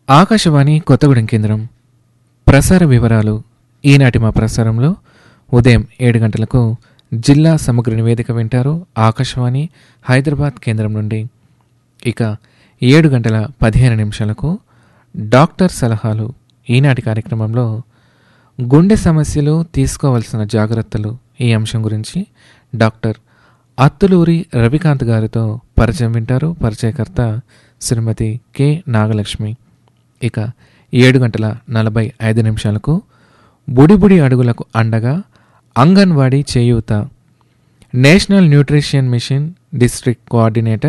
ఆకాశవాణి కొత్తగూడెం కేంద్రం ప్రసార వివరాలు ఈనాటి మా ప్రసారంలో ఉదయం ఏడు గంటలకు జిల్లా సమగ్ర నివేదిక వింటారు ఆకాశవాణి హైదరాబాద్ కేంద్రం నుండి ఇక ఏడు గంటల పదిహేను నిమిషాలకు డాక్టర్ సలహాలు ఈనాటి కార్యక్రమంలో గుండె సమస్యలు తీసుకోవాల్సిన జాగ్రత్తలు ఈ అంశం గురించి డాక్టర్ అత్తులూరి రవికాంత్ గారితో పరిచయం వింటారు పరిచయకర్త శ్రీమతి కె నాగలక్ష్మి ఇక ఏడు గంటల నలభై ఐదు నిమిషాలకు బుడిబుడి అడుగులకు అండగా అంగన్వాడీ చేయూత national nutrition mission district coordinator